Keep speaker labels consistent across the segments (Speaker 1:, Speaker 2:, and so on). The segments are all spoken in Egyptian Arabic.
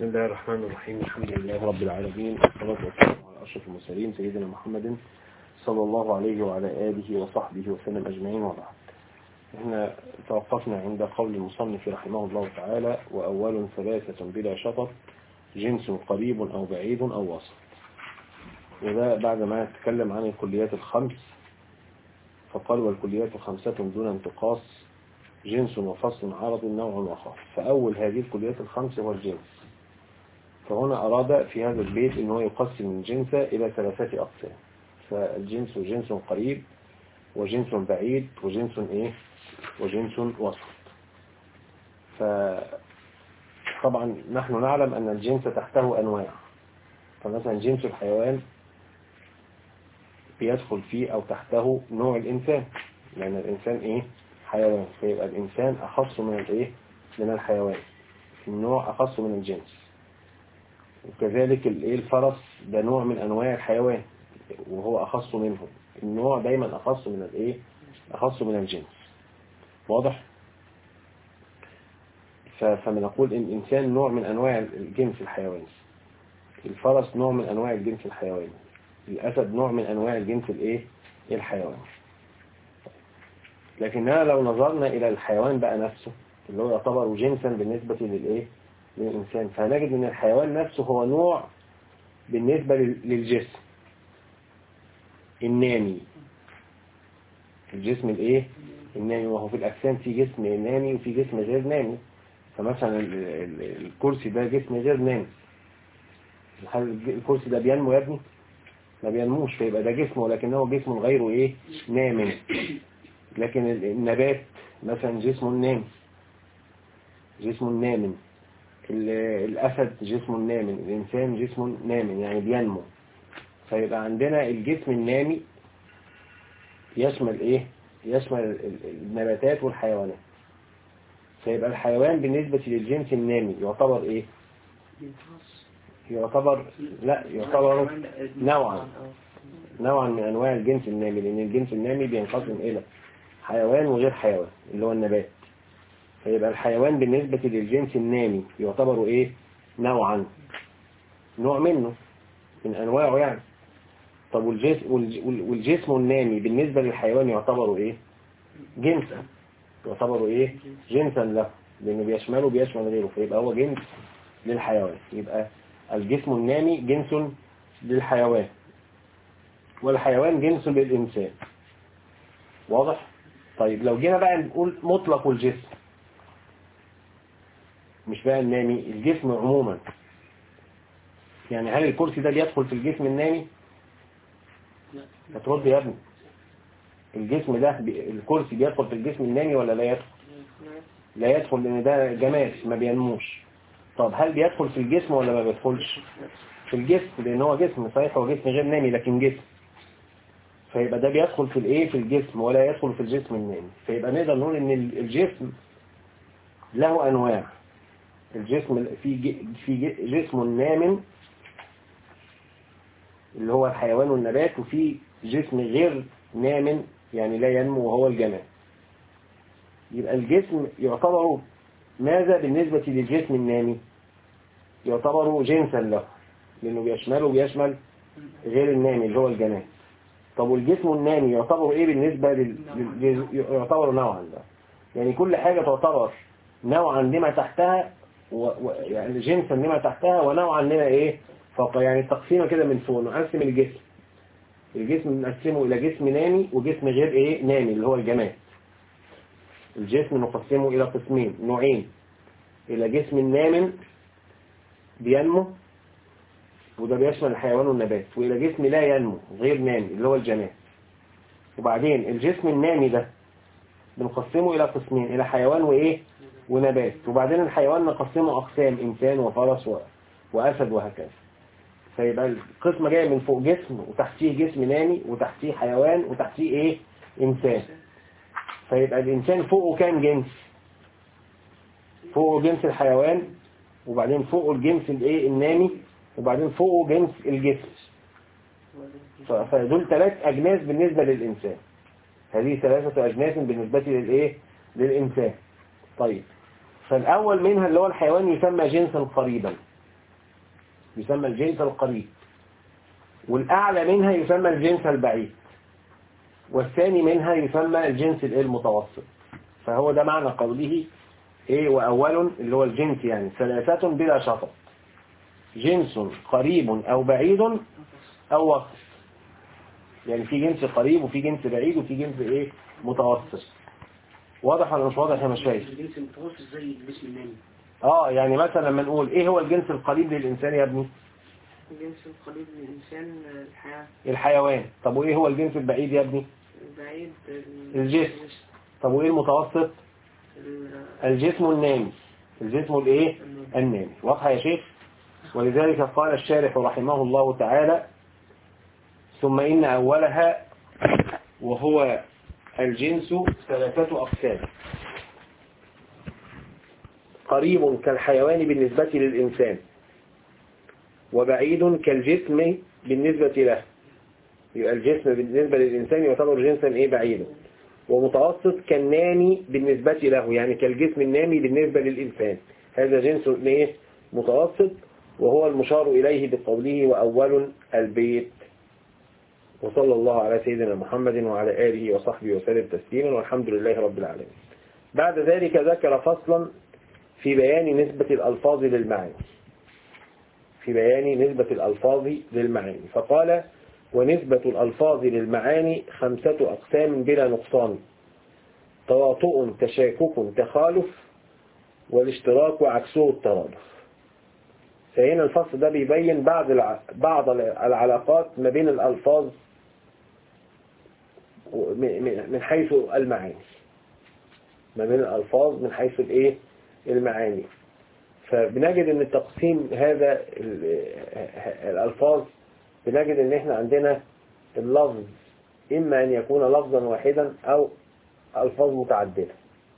Speaker 1: بسم الله الرحمن الرحيم الحمد لله رب العالمين والصلاة والسلام على أشرف المرسلين سيدنا محمد صلى الله عليه وعلى آله وصحبه وسلم أجمعين وبعد احنا توقفنا عند قول المصنف رحمه الله تعالى وأول ثلاثة بلا شطط جنس قريب أو بعيد أو وسط وده بعد ما نتكلم عن الكليات الخمس فقال والكليات خمسة دون انتقاص جنس وفصل عرض نوع وخاص فأول هذه الكليات الخمس هو الجنس فهنا أراد في هذا البيت أنه يقسم الجنس إلى ثلاثة أقسام فالجنس جنس قريب وجنس بعيد وجنس إيه وجنس وسط فطبعا نحن نعلم أن الجنس تحته أنواع فمثلا جنس الحيوان بيدخل فيه أو تحته نوع الإنسان لأن الإنسان إيه حيوان فيبقى الإنسان أخص من الإيه من الحيوان النوع أخص من الجنس وكذلك الإيه الفرس ده نوع من أنواع الحيوان وهو أخص منهم النوع دايما أخص من الإيه أخص من الجنس واضح فبنقول إن الإنسان نوع من أنواع الجنس الحيواني الفرس نوع من أنواع الجنس الحيواني الأسد نوع من أنواع الجنس الإيه الحيواني لكننا لو نظرنا إلى الحيوان بقى نفسه اللي هو يعتبر جنسا بالنسبة للإيه للإنسان فنجد أن الحيوان نفسه هو نوع بالنسبة للجسم النامي الجسم الإيه النامي وهو في الأجسام في جسم نامي وفي جسم غير نامي فمثلا الكرسي ده جسم غير نامي هل الكرسي ده بينمو يا ابني ما بينموش فيبقى ده جسم ولكنه جسم غيره ايه نام لكن النبات مثلا جسم نام جسم نام الأسد جسم نام الإنسان جسم نام يعني بينمو فيبقى عندنا الجسم النامي يشمل ايه يشمل النباتات والحيوانات فيبقى الحيوان بالنسبة للجنس النامي يعتبر ايه يعتبر لا يعتبر نوعا نوعا من انواع الجنس النامي لان الجنس النامي بينقسم الى حيوان وغير حيوان اللي هو النبات فيبقى الحيوان بالنسبة للجنس النامي يعتبر ايه نوعا نوع منه من انواعه يعني طب والجسم, والجسم النامي بالنسبة للحيوان يعتبر ايه جنسا يعتبر ايه جنسا له لانه بيشمله بيشمل غيره فيبقى هو جنس للحيوان يبقى الجسم النامي جنس للحيوان والحيوان جنس للإنسان واضح طيب لو جينا بقى نقول مطلق الجسم مش بقى النامي الجسم عموما يعني هل الكرسي ده بيدخل في الجسم النامي هترد يا ابني الجسم ده الكرسي بيدخل في الجسم النامي ولا لا يدخل لا يدخل لان ده جماد ما بينموش طب هل بيدخل في الجسم ولا ما بيدخلش في الجسم لان هو جسم صحيح هو جسم غير نامي لكن جسم فيبقى ده بيدخل في الايه في الجسم ولا يدخل في الجسم النامي فيبقى نقدر نقول ان الجسم له انواع الجسم في في جسم نام اللي هو الحيوان والنبات وفي جسم غير نام يعني لا ينمو وهو الجماد يبقى الجسم يعتبر ماذا بالنسبة للجسم النامي يعتبر جنسا له لأنه بيشمله وبيشمل غير النامي اللي هو الجماد طب والجسم النامي يعتبر ايه بالنسبة لل... يعتبر نوعا ده يعني كل حاجة تعتبر نوعا لما تحتها و... و... يعني جنسا لما تحتها ونوعا لما ايه فوق يعني التقسيمة كده من فوق نقسم الجسم الجسم نقسمه الى جسم نامي وجسم غير ايه نامي اللي هو الجماد الجسم نقسمه الى قسمين نوعين الى جسم نام بينمو وده بيشمل الحيوان والنبات والى جسم لا ينمو غير نامي اللي هو الجماد وبعدين الجسم النامي ده بنقسمه الى قسمين الى حيوان وايه ونبات وبعدين الحيوان نقسمه اقسام انسان وفرس و... واسد وهكذا فيبقى القسمة جاية من فوق جسم وتحتيه جسم نامي وتحتيه حيوان وتحتيه ايه انسان فيبقى الانسان فوقه كام جنس فوقه جنس الحيوان وبعدين فوقه الجنس الايه النامي وبعدين فوقه جنس الجسم فدول ثلاث اجناس بالنسبة للانسان هذه ثلاثة اجناس بالنسبة للايه للانسان طيب فالاول منها اللي هو الحيوان يسمى جنسا قريبا يسمى الجنس القريب والأعلى منها يسمى الجنس البعيد والثاني منها يسمى الجنس المتوسط فهو ده معنى قوله ايه وأول اللي هو الجنس يعني ثلاثة بلا شطط جنس قريب أو بعيد أو وسط يعني في جنس قريب وفي جنس بعيد وفي جنس ايه متوسط واضح ولا مش واضح يا مشايخ
Speaker 2: الجنس المتوسط زي الجسم النامي
Speaker 1: اه يعني مثلا لما نقول ايه هو الجنس القريب للإنسان يا ابني
Speaker 3: الجنس القريب من الإنسان الحياة
Speaker 1: الحيوان طب وايه هو الجنس البعيد يا ابني
Speaker 3: البعيد
Speaker 1: الجسم. طب وايه المتوسط
Speaker 3: ال-
Speaker 1: الجسم النامي الجسم الايه النامي واضحه يا شيخ ولذلك قال الشارح رحمه الله تعالى ثم إن أولها وهو الجنس ثلاثة أقسام قريب كالحيوان بالنسبة للإنسان وبعيد كالجسم بالنسبة له يبقى الجسم بالنسبة للإنسان يعتبر جنسا إيه بعيدا ومتوسط كالنامي بالنسبة له يعني كالجسم النامي بالنسبة للإنسان هذا جنس إيه متوسط وهو المشار إليه بقوله وأول البيت وصلى الله على سيدنا محمد وعلى آله وصحبه وسلم تسليما والحمد لله رب العالمين بعد ذلك ذكر فصلا في بيان نسبة الألفاظ للمعاني في بيان نسبة الألفاظ للمعاني فقال ونسبة الألفاظ للمعاني خمسة أقسام بلا نقصان تواطؤ تشاكك تخالف والاشتراك وعكسه الترادف فهنا الفصل ده بيبين بعض الع... بعض العلاقات ما بين الألفاظ من حيث المعاني ما بين الألفاظ من حيث الإيه المعاني فبنجد ان التقسيم هذا الألفاظ بنجد ان احنا عندنا اللفظ إما أن يكون لفظا واحدا أو ألفاظ متعددة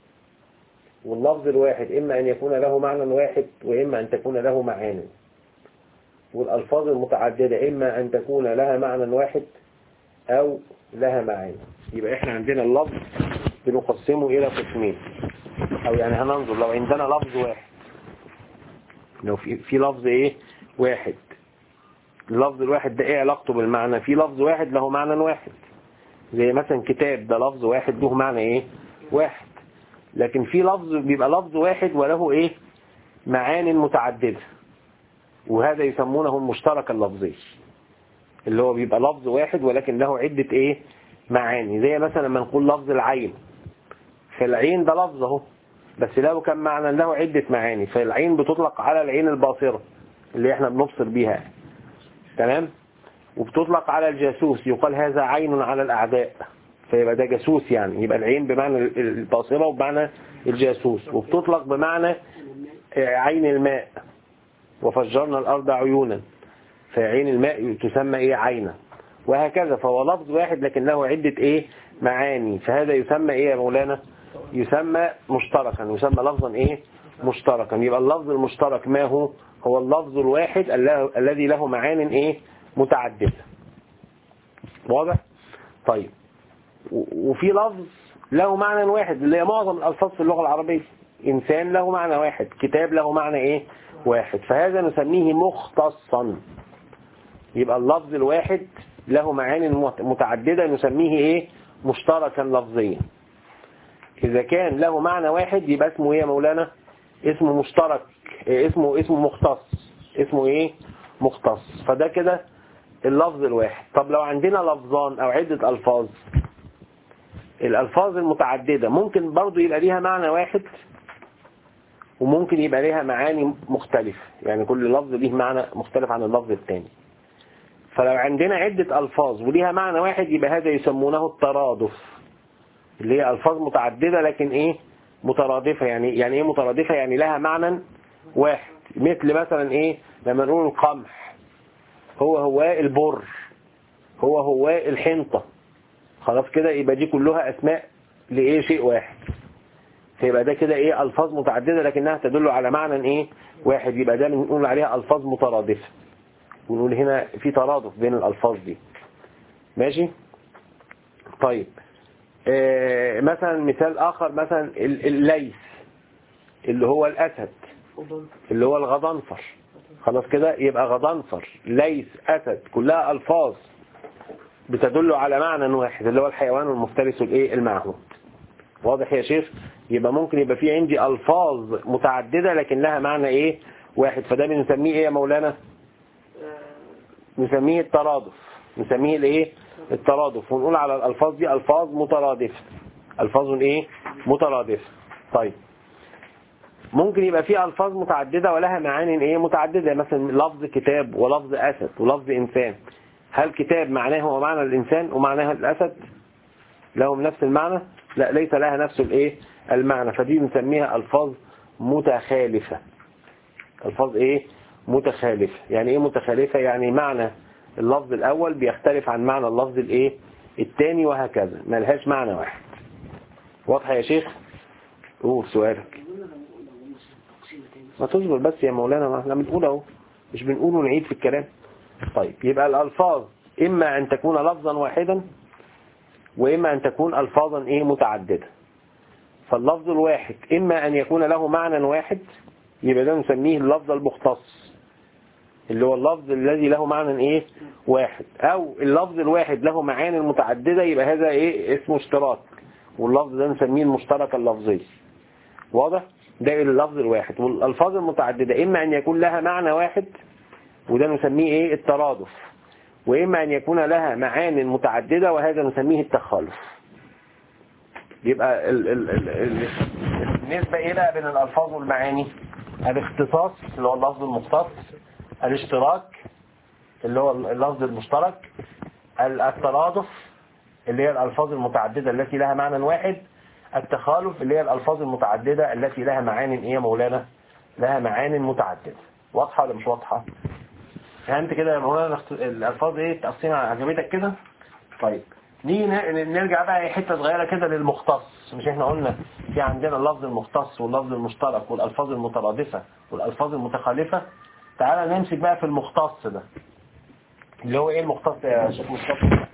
Speaker 1: واللفظ الواحد إما أن يكون له معنى واحد وإما أن تكون له معاني والألفاظ المتعددة إما أن تكون لها معنى واحد أو لها معاني يبقى إحنا عندنا اللفظ بنقسمه إلى قسمين أو يعني هننظر لو عندنا لفظ واحد لو في, في لفظ إيه واحد اللفظ الواحد ده إيه علاقته بالمعنى في لفظ واحد له معنى واحد زي مثلا كتاب ده لفظ واحد له معنى إيه واحد لكن في لفظ بيبقى لفظ واحد وله ايه معان متعددة وهذا يسمونه المشترك اللفظي اللي هو بيبقى لفظ واحد ولكن له عدة ايه معاني زي مثلا لما نقول لفظ العين فالعين ده لفظ اهو بس له كم معنى له عدة معاني فالعين بتطلق على العين الباصرة اللي احنا بنبصر بيها تمام وبتطلق على الجاسوس يقال هذا عين على الأعداء فيبقى ده جاسوس يعني يبقى العين بمعنى الباصرة وبمعنى الجاسوس وبتطلق بمعنى عين الماء وفجرنا الأرض عيونا فعين الماء تسمى ايه عينا وهكذا فهو لفظ واحد لكن له عدة ايه معاني فهذا يسمى ايه يا مولانا يسمى مشتركا يسمى لفظا ايه مشتركا يبقى اللفظ المشترك ما هو هو اللفظ الواحد الذي له معان ايه متعددة واضح طيب وفي لفظ له معنى واحد اللي هي معظم الألفاظ في اللغة العربية إنسان له معنى واحد كتاب له معنى إيه واحد فهذا نسميه مختصا يبقى اللفظ الواحد له معاني متعددة نسميه إيه مشتركا لفظيا إذا كان له معنى واحد يبقى اسمه إيه يا مولانا اسمه مشترك إيه اسمه اسمه مختص اسمه إيه مختص فده كده اللفظ الواحد طب لو عندنا لفظان أو عدة ألفاظ الألفاظ المتعددة ممكن برضو يبقى ليها معنى واحد وممكن يبقى ليها معاني مختلفة يعني كل لفظ ليه معنى مختلف عن اللفظ الثاني فلو عندنا عدة ألفاظ وليها معنى واحد يبقى هذا يسمونه الترادف اللي هي ألفاظ متعددة لكن إيه مترادفة يعني يعني إيه مترادفة يعني لها معنى واحد مثل مثلا إيه لما نقول القمح هو هو البر هو هو الحنطة خلاص كده يبقى دي كلها أسماء لإيه شيء واحد فيبقى ده كده إيه ألفاظ متعددة لكنها تدل على معنى إيه واحد يبقى ده بنقول عليها ألفاظ مترادفة ونقول هنا في ترادف بين الألفاظ دي ماشي طيب آه مثلا مثال آخر مثلا الليث اللي هو الأسد اللي هو الغضنفر خلاص كده يبقى غضنفر ليس أسد كلها ألفاظ بتدل على معنى واحد اللي هو الحيوان المفترس الايه المعهود واضح يا شيخ يبقى ممكن يبقى في عندي ألفاظ متعددة لكن لها معنى ايه واحد فده بنسميه ايه يا مولانا
Speaker 3: آه،
Speaker 1: نسميه الترادف نسميه الايه الترادف ونقول على الألفاظ دي ألفاظ مترادفة ألفاظ ايه مترادفة طيب ممكن يبقى في ألفاظ متعددة ولها معاني ايه متعددة مثلا لفظ كتاب ولفظ أسد ولفظ إنسان هل كتاب معناه هو معنى الإنسان ومعناه الأسد لهم نفس المعنى لا ليس لها نفس الايه المعنى فدي بنسميها ألفاظ متخالفة ألفاظ ايه متخالفة يعني ايه متخالفة يعني معنى اللفظ الأول بيختلف عن معنى اللفظ الايه الثاني وهكذا ما لهاش معنى واحد واضحة يا شيخ قول سؤالك ما تصبر بس يا مولانا ما احنا بنقول اهو مش بنقول ونعيد في الكلام طيب يبقى الألفاظ إما أن تكون لفظا واحدا وإما أن تكون ألفاظا إيه متعددة فاللفظ الواحد إما أن يكون له معنى واحد يبقى ده نسميه اللفظ المختص اللي هو اللفظ الذي له معنى إيه واحد أو اللفظ الواحد له معاني متعددة يبقى هذا إيه اسمه اشتراك واللفظ ده نسميه المشترك اللفظي واضح ده اللفظ الواحد والألفاظ المتعددة إما أن يكون لها معنى واحد وده نسميه إيه الترادف وإما أن يكون لها معان متعددة وهذا نسميه التخالف يبقى ال ال ال ال النسبة إيه بقى بين الألفاظ والمعاني الاختصاص اللي هو اللفظ المختص الاشتراك اللي هو اللفظ المشترك الترادف اللي هي الألفاظ المتعددة التي لها معنى واحد التخالف اللي هي الألفاظ المتعددة التي لها معان إيه يا مولانا لها معان متعددة واضحة ولا مش واضحة فهمت كده يا مولانا الاخت- الألفاظ ايه تقسيم عجبتك كده طيب نيجي ن- نرجع بقى حتة صغيرة كده للمختص مش احنا قلنا في عندنا اللفظ المختص واللفظ المشترك والألفاظ المترادفة والألفاظ المتخالفة تعالى نمسك بقى في المختص ده اللي هو ايه المختص يا شيخ مصطفى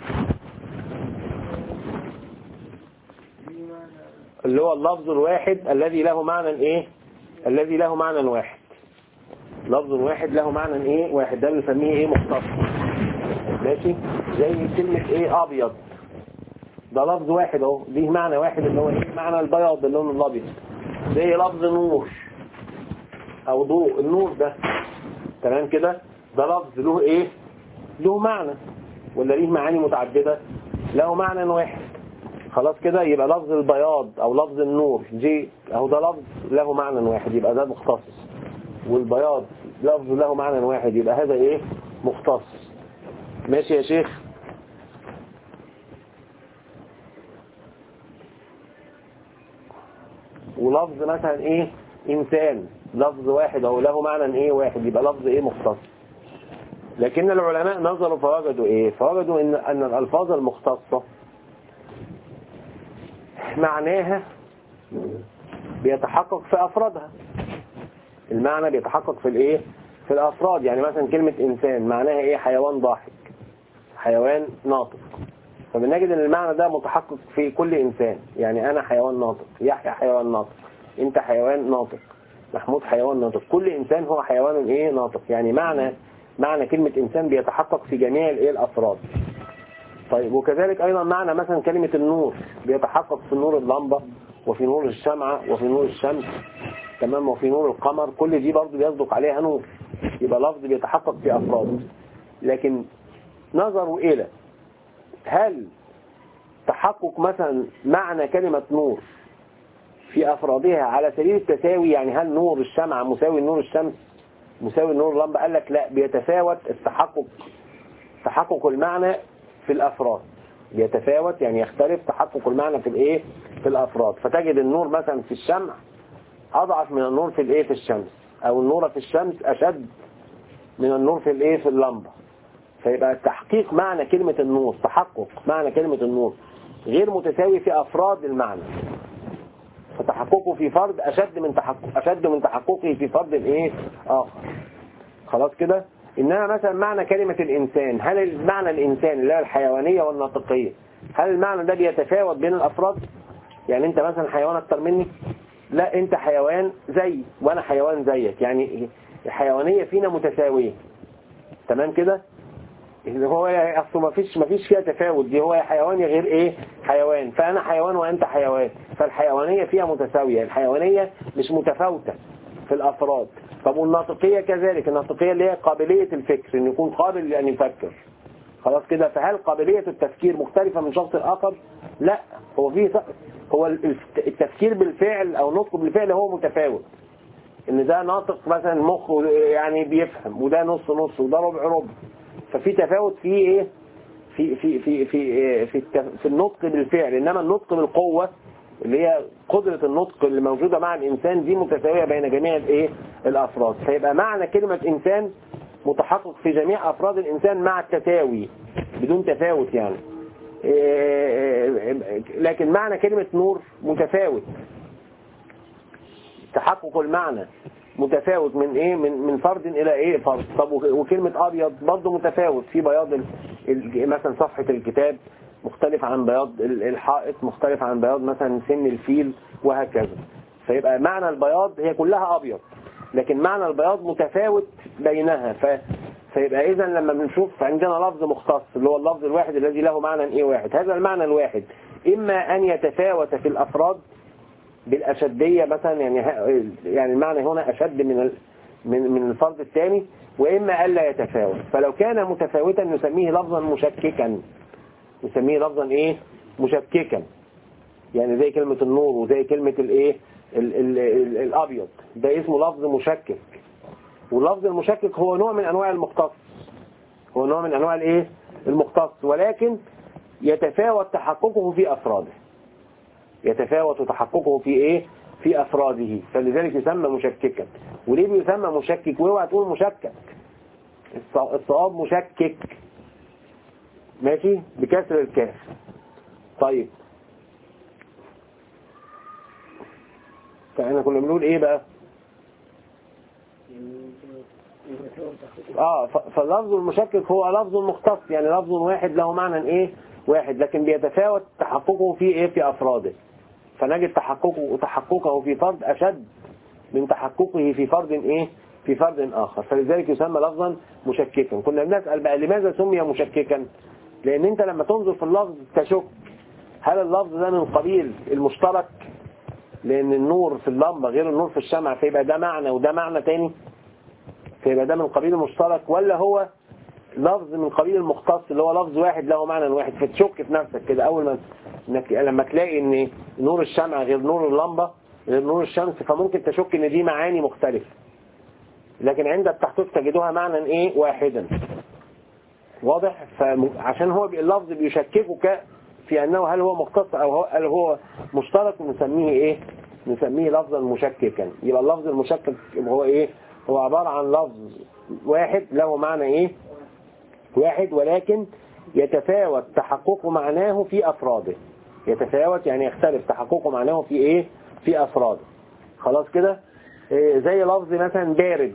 Speaker 3: دي معنى
Speaker 1: اللي هو اللفظ الواحد الذي له معنى ايه الذي له معنى واحد لفظ واحد له معنى ايه واحد ده بنسميه ايه مختص ماشي زي كلمة ايه ابيض ده لفظ واحد اهو ليه معنى واحد اللي هو ايه معنى البياض اللون الابيض زي لفظ نور او ضوء النور ده تمام كده ده لفظ له ايه له معنى ولا ليه معاني متعددة له معنى واحد خلاص كده يبقى لفظ البياض او لفظ النور جي اهو ده لفظ له معنى واحد يبقى ده مختص والبياض لفظ له معنى واحد يبقى هذا ايه مختص ماشي يا شيخ ولفظ مثلا ايه انسان لفظ واحد او له معنى ايه واحد يبقى لفظ ايه مختص لكن العلماء نظروا فوجدوا ايه فوجدوا ان ان الالفاظ المختصه معناها بيتحقق في افرادها المعنى بيتحقق في الايه في الافراد يعني مثلا كلمة انسان معناها ايه حيوان ضاحك حيوان ناطق فبنجد ان المعنى ده متحقق في كل انسان يعني انا حيوان ناطق يحيى حيوان ناطق انت حيوان ناطق محمود حيوان ناطق كل انسان هو حيوان ايه ناطق يعني معنى معنى كلمة انسان بيتحقق في جميع الايه الافراد طيب وكذلك ايضا معنى مثلا كلمة النور بيتحقق في نور اللمبة وفي نور الشمعة وفي نور الشمس تمام وفي نور القمر كل دي برضه بيصدق عليها نور يبقى لفظ بيتحقق في افراد لكن نظروا الى هل تحقق مثلا معنى كلمة نور في افرادها على سبيل التساوي يعني هل نور الشمعة مساوي نور الشمس مساوي نور اللمبة قال لك لا بيتفاوت التحقق تحقق المعنى في الافراد بيتفاوت يعني يختلف تحقق المعنى في الايه في الافراد فتجد النور مثلا في الشمع اضعف من النور في الايه في الشمس او النور في الشمس اشد من النور في الايه في اللمبة فيبقى تحقيق معنى كلمة النور تحقق معنى كلمة النور غير متساوي في افراد المعنى فتحققه في فرد اشد من تحقق اشد من تحققه في فرد الايه اخر خلاص كده انما مثلا معنى كلمة الانسان هل المعنى الانسان اللي هي الحيوانية والناطقية هل المعنى ده بيتفاوت بين الافراد يعني انت مثلا حيوان اكتر مني لا انت حيوان زي وانا حيوان زيك يعني الحيوانية فينا متساوية تمام كده اللي هو اصله ما فيش ما فيش فيها تفاوت دي هو يا حيوان يا غير ايه حيوان فانا حيوان وانت حيوان فالحيوانية فيها متساوية الحيوانية مش متفاوتة في الافراد طب والناطقية كذلك الناطقية اللي هي قابلية الفكر ان يكون قابل لان يفكر خلاص كده فهل قابلية التفكير مختلفة من شخص آخر لا هو في هو التفكير بالفعل او نطق بالفعل هو متفاوت ان ده ناطق مثلا مخ يعني بيفهم وده نص نص وده ربع ربع ففي تفاوت في ايه في في في في في, في النطق بالفعل انما النطق بالقوة اللي هي قدرة النطق اللي موجودة مع الإنسان دي متساوية بين جميع الايه الأفراد فيبقى معنى كلمة إنسان متحقق في جميع أفراد الإنسان مع التساوي بدون تفاوت يعني لكن معنى كلمة نور متفاوت تحقق المعنى متفاوت من ايه من من فرد الى ايه فرد طب وكلمة ابيض برضه متفاوت في بياض مثلا صفحة الكتاب مختلف عن بياض الحائط مختلف عن بياض مثلا سن الفيل وهكذا فيبقى معنى البياض هي كلها ابيض لكن معنى البياض متفاوت بينها ف فيبقى اذا لما بنشوف عندنا لفظ مختص اللي هو اللفظ الواحد الذي له معنى ايه واحد هذا المعنى الواحد اما ان يتفاوت في الافراد بالاشدية مثلا يعني يعني المعنى هنا اشد من من من الفرد الثاني واما الا يتفاوت فلو كان متفاوتا نسميه لفظا مشككا نسميه لفظا ايه مشككا يعني زي كلمة النور وزي كلمة الايه الابيض ده اسمه لفظ مشكك واللفظ المشكك هو نوع من انواع المختص هو نوع من انواع الايه المختص ولكن يتفاوت تحققه في افراده يتفاوت تحققه في ايه في افراده فلذلك يسمى مشككا وليه بيسمى مشكك واوعى تقول مشكك الصواب مشكك ماشي بكسر الكاف طيب فاحنا كنا بنقول ايه بقى اه فاللفظ المشكك هو لفظ مختص يعني لفظ واحد له معنى ايه واحد لكن بيتفاوت تحققه في ايه في افراده فنجد تحققه تحققه في فرد اشد من تحققه في فرد ايه في فرد اخر فلذلك يسمى لفظا مشككا كنا بنسأل بقى لماذا سمي مشككا لان انت لما تنظر في اللفظ تشك هل اللفظ ده من قبيل المشترك لان النور في اللمبة غير النور في الشمع فيبقى ده معنى وده معنى تاني فيبقى ده من قبيل المشترك ولا هو لفظ من قبيل المختص اللي هو لفظ واحد له معنى واحد فتشك في نفسك كده اول ما انك لما تلاقي ان نور الشمع غير نور اللمبة غير نور الشمس فممكن تشك ان دي معاني مختلفة لكن عند التحقيق تجدها معنى ايه واحدا واضح فعشان هو اللفظ بيشككك في انه هل هو مختص او هل هو مشترك نسميه ايه نسميه لفظا مشككا يبقى اللفظ المشكك هو ايه هو عبارة عن لفظ واحد له معنى ايه واحد ولكن يتفاوت تحقق معناه في افراده يتفاوت يعني يختلف تحقق معناه في ايه في افراده خلاص كده إيه زي لفظ مثلا بارد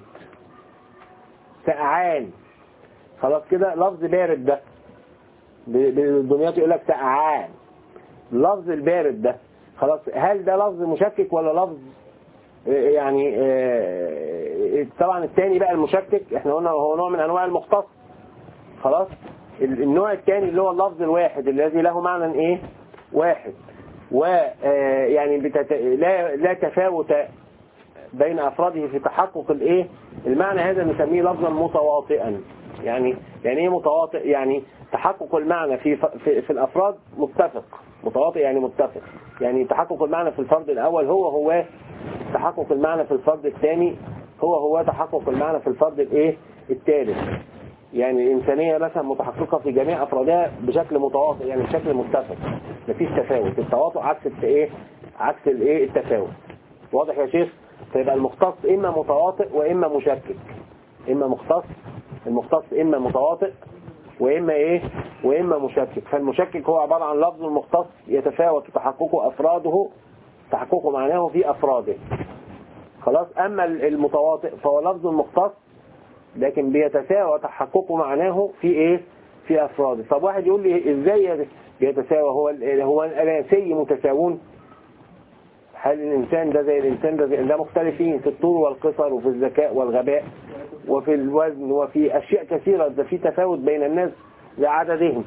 Speaker 1: سقعان خلاص كده لفظ بارد ده بالدنيا يقول لك سقعان اللفظ البارد ده خلاص هل ده لفظ مشكك ولا لفظ يعني طبعا الثاني بقى المشكك احنا قلنا هو نوع من انواع المختص خلاص النوع الثاني اللي هو اللفظ الواحد الذي له معنى ايه واحد ويعني بتت... لا لا تفاوت بين افراده في تحقق الايه المعنى هذا نسميه لفظا متواطئا يعني يعني ايه متواطئ يعني تحقق المعنى في في, في الافراد متفق متواطئ يعني متفق يعني تحقق المعنى في الفرد الاول هو هو تحقق المعنى في الفرد الثاني هو هو تحقق المعنى في الفرد الايه الثالث يعني الإنسانية مثلا متحققة في جميع أفرادها بشكل متواطئ يعني بشكل متفق مفيش تفاوت التواطؤ عكس الايه عكس الايه التفاوت واضح يا شيخ فيبقى المختص إما متواطئ وإما مشكك إما مختص المختص إما متواطئ وإما إيه وإما مشكك فالمشكك هو عبارة عن لفظ المختص يتفاوت تحققه أفراده تحققه معناه في أفراده خلاص أما المتواطئ فهو لفظ مختص لكن بيتساوى تحققه معناه في ايه في افراده طب واحد يقول لي ازاي بيتساوى هو هو الاناسي متساوون هل الإنسان ده زي الإنسان ده زي ده مختلفين في الطول والقصر وفي الذكاء والغباء وفي الوزن وفي أشياء كثيرة ده في تفاوت بين الناس لعددهم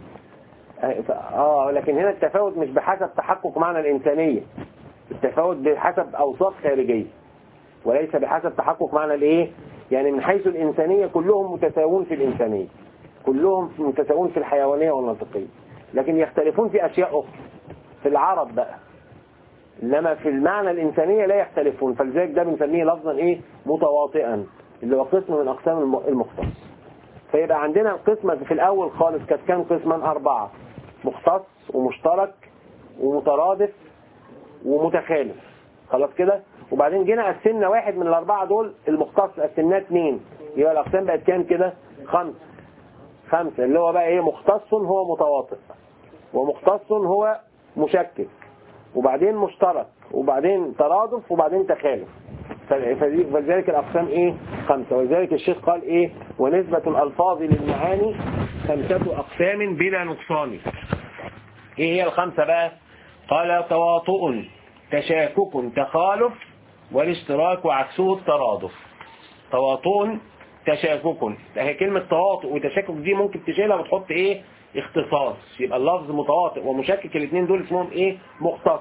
Speaker 1: اه لكن هنا التفاوت مش بحسب تحقق معنى الإنسانية التفاوت بحسب أوصاف خارجية وليس بحسب تحقق معنى الإيه يعني من حيث الإنسانية كلهم متساوون في الإنسانية كلهم متساوون في الحيوانية والمنطقية لكن يختلفون في أشياء أخرى في العرب بقى إنما في المعنى الإنسانية لا يختلفون فلذلك ده بنسميه لفظا إيه متواطئا اللي هو قسم من أقسام الم- المختص فيبقى عندنا القسمة في الأول خالص كانت كام قسما أربعة مختص ومشترك ومترادف ومتخالف خلاص كده وبعدين جينا قسمنا واحد من الأربعة دول المختص قسمناه اثنين يبقى الأقسام بقت كام كده خمسة خمسة اللي هو بقى إيه مختص هو متواطئ ومختص هو مشكك وبعدين مشترك وبعدين ترادف وبعدين تخالف فل- فدي- فلذلك الأقسام إيه خمسة ولذلك الشيخ قال إيه ونسبة الألفاظ للمعاني خمسة أقسام بلا نقصان إيه هي الخمسة بقى قال تواطؤ تشاكك تخالف والاشتراك وعكسه الترادف تواطؤ تشاكك هي كلمة تواطؤ وتشاكك دي ممكن تشيلها وتحط ايه اختصاص يبقى اللفظ متواطئ ومشكك الاثنين دول اسمهم ايه مختص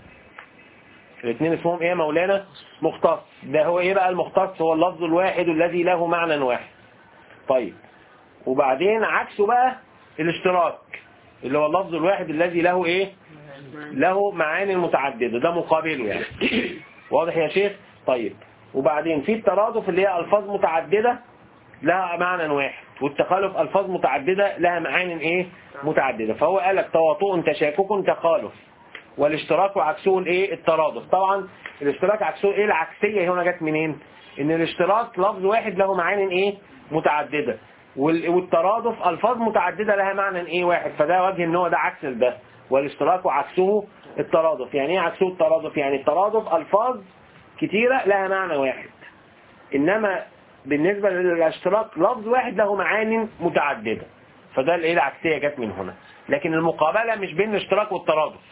Speaker 1: الاثنين اسمهم ايه يا مولانا مختص ده هو ايه بقى المختص هو اللفظ الواحد الذي له معنى واحد طيب وبعدين عكسه بقى الاشتراك اللي هو اللفظ الواحد الذي له ايه له معاني متعددة ده مقابله يعني واضح يا شيخ طيب وبعدين في الترادف اللي هي ألفاظ متعددة لها معنى واحد والتخالف ألفاظ متعددة لها معاني ايه متعددة فهو قال لك تواطؤ تشاكك تخالف والاشتراك عكسه الايه الترادف طبعا الاشتراك عكسه ايه العكسية هنا جت منين ان الاشتراك لفظ واحد له معاني ايه متعددة وال- والترادف الفاظ متعددة لها معنى ايه واحد فده وجه ان هو ده عكس ده والاشتراك عكسه الترادف يعني ايه عكسه الترادف يعني الترادف الفاظ كتيرة لها معنى واحد انما بالنسبة للاشتراك لفظ واحد له معاني متعددة فده الايه العكسية جت من هنا لكن المقابلة مش بين الاشتراك والترادف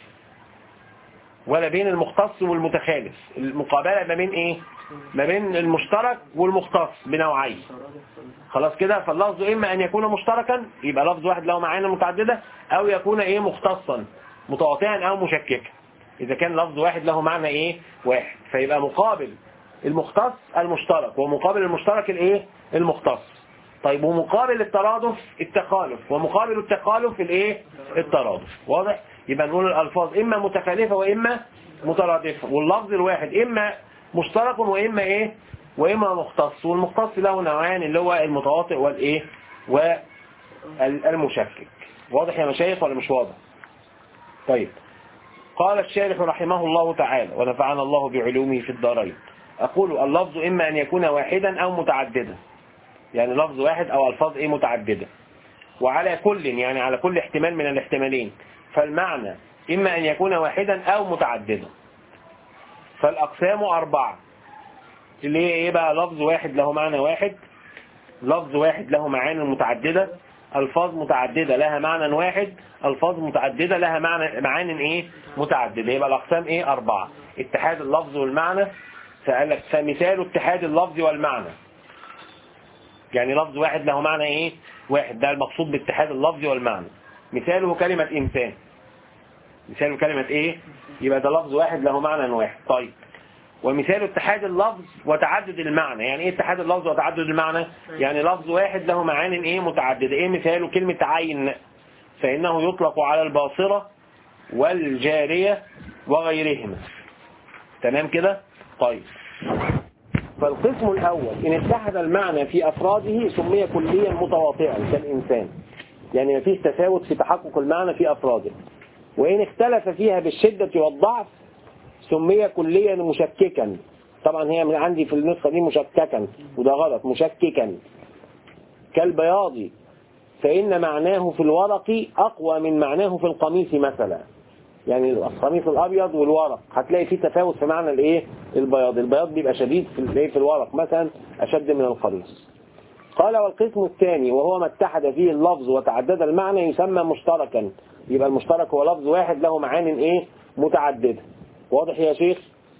Speaker 1: ولا بين المختص والمتخالف المقابلة ما بين ايه ما بين المشترك والمختص بنوعين خلاص كده فاللفظ اما ان يكون مشتركا يبقى لفظ واحد له معاني متعددة او يكون ايه مختصا متواطئا او مشككا اذا كان لفظ واحد له معنى ايه واحد فيبقى مقابل المختص المشترك ومقابل المشترك الايه المختص طيب ومقابل الترادف التخالف ومقابل التخالف الايه الترادف واضح يبقى نقول الالفاظ اما متخالفه واما مترادفه واللفظ الواحد اما مشترك واما ايه واما مختص والمختص له نوعان اللي هو المتواطئ والايه والمشكك واضح يا مشايخ ولا مش واضح طيب قال الشارح رحمه الله تعالى ونفعنا الله بعلومه في الدارين أقول اللفظ إما أن يكون واحدا أو متعددا يعني لفظ واحد أو ألفاظ إيه متعددة وعلى كل يعني على كل احتمال من الاحتمالين فالمعنى إما أن يكون واحدا أو متعددا فالأقسام أربعة اللي هي إيه بقى لفظ واحد له معنى واحد لفظ واحد له معاني متعددة ألفاظ متعددة لها معنى واحد ألفاظ متعددة لها معنى معاني إيه متعددة يبقى الأقسام إيه أربعة اتحاد اللفظ والمعنى فقال لك فمثال اتحاد اللفظ والمعنى يعني لفظ واحد له معنى إيه واحد ده المقصود باتحاد اللفظ والمعنى مثاله كلمة إنسان مثاله كلمة إيه يبقى ده لفظ واحد له معنى واحد طيب ومثال اتحاد اللفظ وتعدد المعنى يعني ايه اتحاد اللفظ وتعدد المعنى يعني لفظ واحد له معان ايه متعددة ايه مثاله كلمة عين فإنه يطلق على الباصرة والجارية وغيرهما تمام كده طيب فالقسم الأول إن اتحد المعنى في أفراده سمي كليا متواطئا كالإنسان يعني مفيش تفاوت في تحقق المعنى في أفراده وإن اختلف فيها بالشدة والضعف سمي كليا مشككا طبعا هي من عندي في النسخة دي مشككا وده غلط مشككا كالبياض فإن معناه في الورق أقوى من معناه في القميص مثلا يعني القميص الأبيض والورق هتلاقي فيه تفاوت في معنى الايه البياض البياض بيبقى شديد في الايه في الورق مثلا أشد من القميص قال والقسم الثاني وهو ما اتحد فيه اللفظ وتعدد المعنى يسمى مشتركا يبقى المشترك هو لفظ واحد له معان ايه متعددة واضح يا شيخ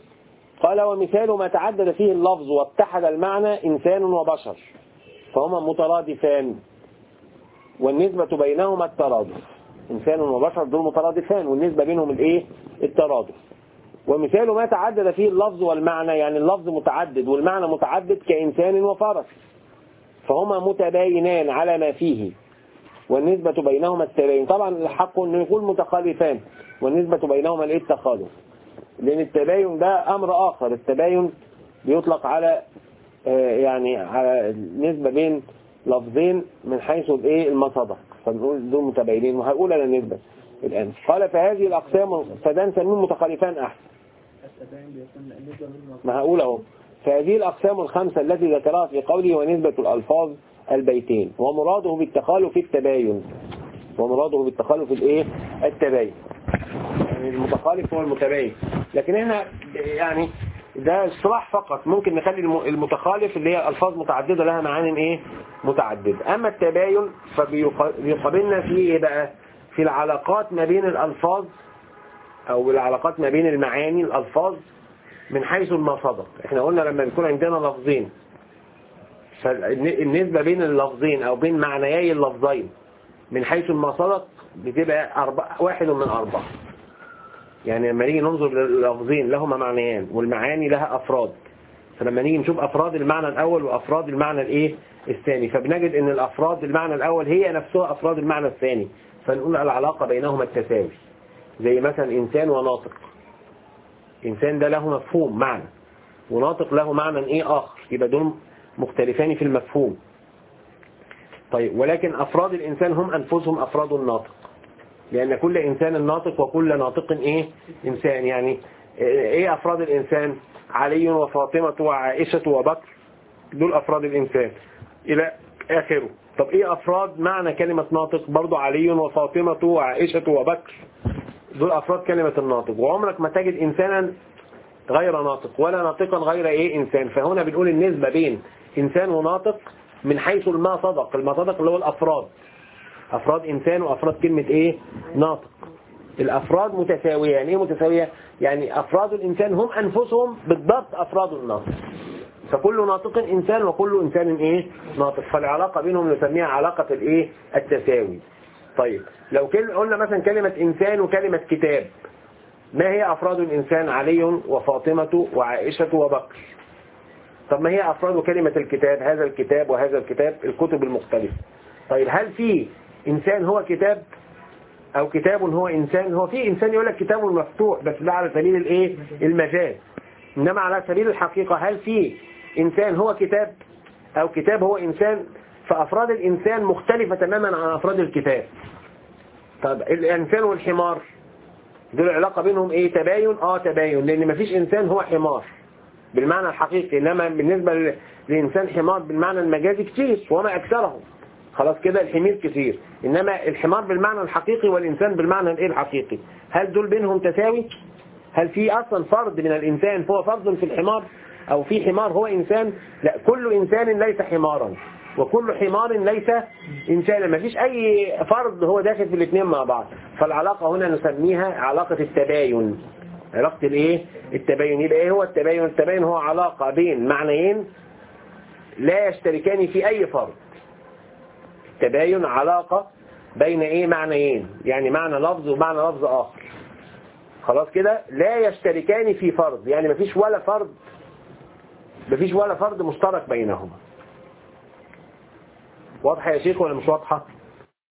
Speaker 1: قال ومثال ما تعدد فيه اللفظ واتحد المعنى إنسان وبشر فهما مترادفان والنسبة بينهما الترادف إنسان وبشر دول مترادفان والنسبة بينهم الإيه الترادف ومثال ما تعدد فيه اللفظ والمعنى يعني اللفظ متعدد والمعنى متعدد كإنسان وفرس فهما متباينان على ما فيه والنسبة بينهما التباين طبعا الحق أنه يكون متخالفان والنسبة بينهما الايه التخالف لأن التباين ده أمر آخر التباين بيطلق على آه، يعني على نسبة بين لفظين من حيث الايه المصدر فنقول دول متباينين وهقول انا النسبة الآن قال فهذه الأقسام فده نسميه متخالفان أحسن ما هقول اهو فهذه الأقسام الخمسة التي ذكرها في قوله ونسبة الألفاظ البيتين ومراده بالتخالف التباين ومراده بالتخالف الايه التباين يعني المتخالف هو المتباين لكن هنا يعني ده اصطلاح فقط ممكن نخلي الم- المتخالف اللي هي ألفاظ متعددة لها معان ايه متعددة أما التباين فبيقابلنا في ايه بقى في العلاقات ما بين الألفاظ أو العلاقات ما بين المعاني الألفاظ من حيث المصدر احنا قلنا لما بيكون عندنا لفظين فالنسبة بين اللفظين أو بين معنيي اللفظين من حيث المصدر بتبقى أربع واحد من أربعة يعني لما نيجي ننظر لللفظين لهما معنيان والمعاني لها أفراد فلما نيجي نشوف أفراد المعنى الأول وأفراد المعنى الإيه الثاني فبنجد أن الأفراد المعنى الأول هي نفسها أفراد المعنى الثاني فنقول العلاقة بينهما التساوي زي مثلا إنسان وناطق إنسان ده له مفهوم معنى وناطق له معنى إيه آخر يبقى دول مختلفان في المفهوم طيب ولكن أفراد الإنسان هم أنفسهم أفراد الناطق لأن كل إنسان ناطق وكل ناطق إيه إنسان يعني إيه أفراد الإنسان علي وفاطمة وعائشة وبكر دول أفراد الإنسان إلى آخره طب إيه أفراد معنى كلمة ناطق برضو علي وفاطمة وعائشة وبكر دول أفراد كلمة الناطق وعمرك ما تجد إنسانا غير ناطق ولا ناطقا غير إيه إنسان فهنا بنقول النسبة بين إنسان وناطق من حيث الما صدق الما صدق اللي هو الأفراد أفراد إنسان وأفراد كلمة إيه ناطق الأفراد متساوية يعني إيه متساوية يعني أفراد الإنسان هم أنفسهم بالضبط أفراد الناطق فكل ناطق إنسان وكل إنسان إيه ناطق فالعلاقة بينهم نسميها علاقة الإيه التساوي طيب لو كل- قلنا مثلا كلمة إنسان وكلمة كتاب ما هي أفراد الإنسان علي وفاطمة وعائشة وبكر طب ما هي أفراد كلمة الكتاب هذا الكتاب وهذا الكتاب الكتب المختلفة طيب هل في إنسان هو كتاب أو كتاب هو إنسان هو في إنسان يقول لك كتاب مفتوح بس ده على سبيل الإيه المجاز إنما على سبيل الحقيقة هل في إنسان هو كتاب أو كتاب هو إنسان فأفراد الإنسان مختلفة تماما عن أفراد الكتاب طب الإنسان والحمار دول العلاقة بينهم ايه تباين اه تباين لان مفيش انسان هو حمار بالمعنى الحقيقي انما بالنسبة ل- لانسان حمار بالمعنى المجازي كتير وما اكثره خلاص كده الحمير كتير انما الحمار بالمعنى الحقيقي والانسان بالمعنى الايه الحقيقي هل دول بينهم تساوي هل في اصلا فرد من الانسان هو فرد في الحمار او في حمار هو انسان لا كل انسان ليس حمارا وكل حمار ليس إنسانا ما فيش أي فرد هو داخل في الاثنين مع بعض فالعلاقة هنا نسميها علاقة التباين علاقة الايه التباين يبقى ايه هو التباين التباين هو علاقة بين معنيين لا يشتركان في أي فرد التباين علاقة بين ايه معنيين يعني معنى لفظ ومعنى لفظ آخر خلاص كده لا يشتركان في فرد يعني مفيش ولا فرد مفيش ولا فرد مشترك بينهما واضحة يا شيخ ولا مش واضحة